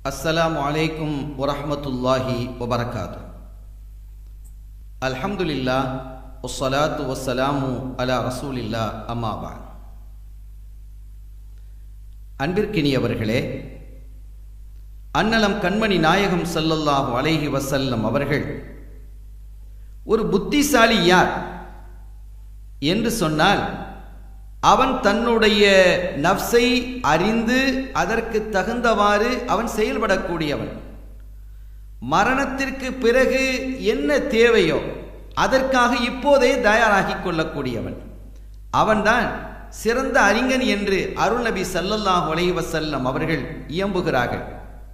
அஸ்ஸலாமு அலைக்கும் வரஹ்மத்துல்லாஹி வபரகாத்து அல்ஹம்துலில்லா வஸ்ஸலாத்து வஸ்ஸலாமு அலா ரசூலில்லா அம்மாபா அன்பிற்கினியவர்களே அன்னலம் கண்மணி நாயகம் ஸல்லல்லாஹு அலைஹி வஸல்லம் அவர்கள் ஒரு புத்திசாலி யார் என்று சொன்னால் அவன் தன்னுடைய நப்சை அறிந்து அதற்கு தகுந்தவாறு அவன் செயல்படக்கூடியவன் மரணத்திற்கு பிறகு என்ன தேவையோ அதற்காக இப்போதே தயாராகிக் கொள்ளக்கூடியவன் அவன்தான் சிறந்த அறிஞன் என்று அருள் நபி சல்லல்லாஹு அலைஹி வஸல்லம் அவர்கள் இயம்புகிறார்கள்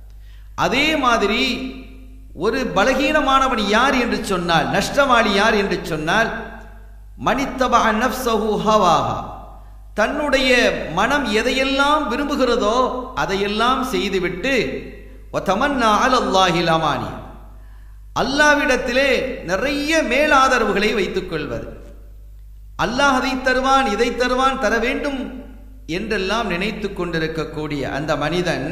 அதே மாதிரி ஒரு பலகீனமானவன் யார் என்று சொன்னால் நஷ்டவாளி யார் என்று சொன்னால் மனித்தபா நப்சஹு ஹவாஹா தன்னுடைய மனம் எதையெல்லாம் விரும்புகிறதோ அதையெல்லாம் செய்துவிட்டு ஒத்தமன்னா அலல்லாஹில் அமானி அல்லாவிடத்திலே நிறைய மேலாதரவுகளை வைத்துக் கொள்வது அல்லாஹ் அதை தருவான் இதை தருவான் தர வேண்டும் என்றெல்லாம் நினைத்து கொண்டிருக்கக்கூடிய அந்த மனிதன்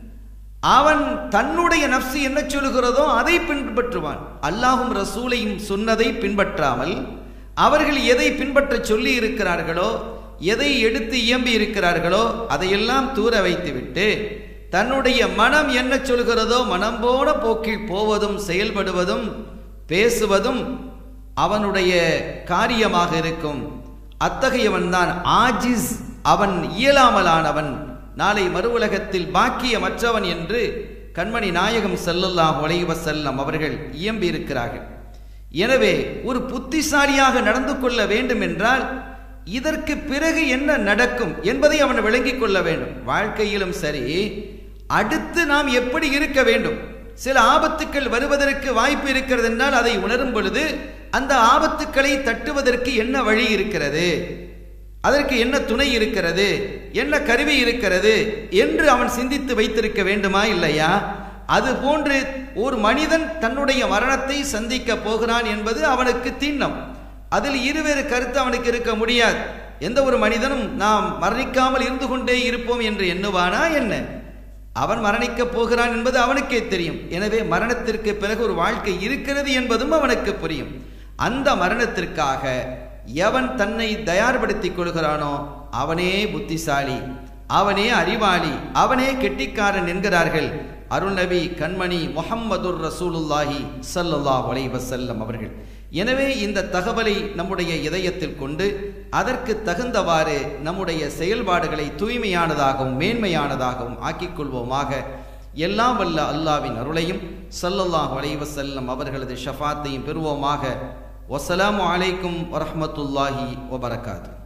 அவன் தன்னுடைய நப்சு என்ன சொல்லுகிறதோ அதை பின்பற்றுவான் அல்லாஹும் ரசூலையும் சொன்னதை பின்பற்றாமல் அவர்கள் எதை பின்பற்ற சொல்லி இருக்கிறார்களோ எதை எடுத்து இயம்பி இருக்கிறார்களோ அதையெல்லாம் தூர வைத்துவிட்டு தன்னுடைய மனம் என்ன சொல்கிறதோ மனம் போன போக்கில் போவதும் செயல்படுவதும் பேசுவதும் அவனுடைய காரியமாக இருக்கும் அத்தகையவன் தான் ஆஜிஸ் அவன் இயலாமலானவன் நாளை மறு உலகத்தில் பாக்கியமற்றவன் என்று கண்மணி நாயகம் செல்லல்லாஹ் உலைவ செல்லம் அவர்கள் இயம்பி இருக்கிறார்கள் எனவே ஒரு புத்திசாலியாக நடந்து கொள்ள வேண்டும் என்றால் இதற்கு பிறகு என்ன நடக்கும் என்பதை அவன் விளங்கிக் கொள்ள வேண்டும் வாழ்க்கையிலும் சரி அடுத்து நாம் எப்படி இருக்க வேண்டும் சில ஆபத்துக்கள் வருவதற்கு வாய்ப்பு இருக்கிறது என்றால் அதை உணரும் பொழுது அந்த ஆபத்துக்களை தட்டுவதற்கு என்ன வழி இருக்கிறது அதற்கு என்ன துணை இருக்கிறது என்ன கருவி இருக்கிறது என்று அவன் சிந்தித்து வைத்திருக்க வேண்டுமா இல்லையா அது போன்று ஒரு மனிதன் தன்னுடைய மரணத்தை சந்திக்க போகிறான் என்பது அவனுக்கு திண்ணம் அதில் இருவேறு கருத்து அவனுக்கு இருக்க முடியாது எந்த ஒரு மனிதனும் நாம் மரணிக்காமல் இருந்து கொண்டே இருப்போம் என்று எண்ணுவானா என்ன அவன் மரணிக்கப் போகிறான் என்பது அவனுக்கே தெரியும் எனவே மரணத்திற்கு பிறகு ஒரு வாழ்க்கை இருக்கிறது என்பதும் அவனுக்கு புரியும் அந்த மரணத்திற்காக எவன் தன்னை தயார்படுத்திக் கொள்கிறானோ அவனே புத்திசாலி அவனே அறிவாளி அவனே கெட்டிக்காரன் என்கிறார்கள் அருள் நபி கண்மணி முஹம்மதுர் ரசூலுல்லாஹி சல்லுல்லாஹ் வலைவசல்லம் அவர்கள் எனவே இந்த தகவலை நம்முடைய இதயத்தில் கொண்டு அதற்கு தகுந்தவாறு நம்முடைய செயல்பாடுகளை தூய்மையானதாகவும் மேன்மையானதாகவும் ஆக்கிக் கொள்வோமாக எல்லாம் வல்ல அல்லாவின் அருளையும் சல்லல்லாஹ் வலைவசல்லம் அவர்களது ஷஃபாத்தையும் பெறுவோமாக வசலாம் அலைக்கும் வரமத்துல்லாஹி வபரகாத்து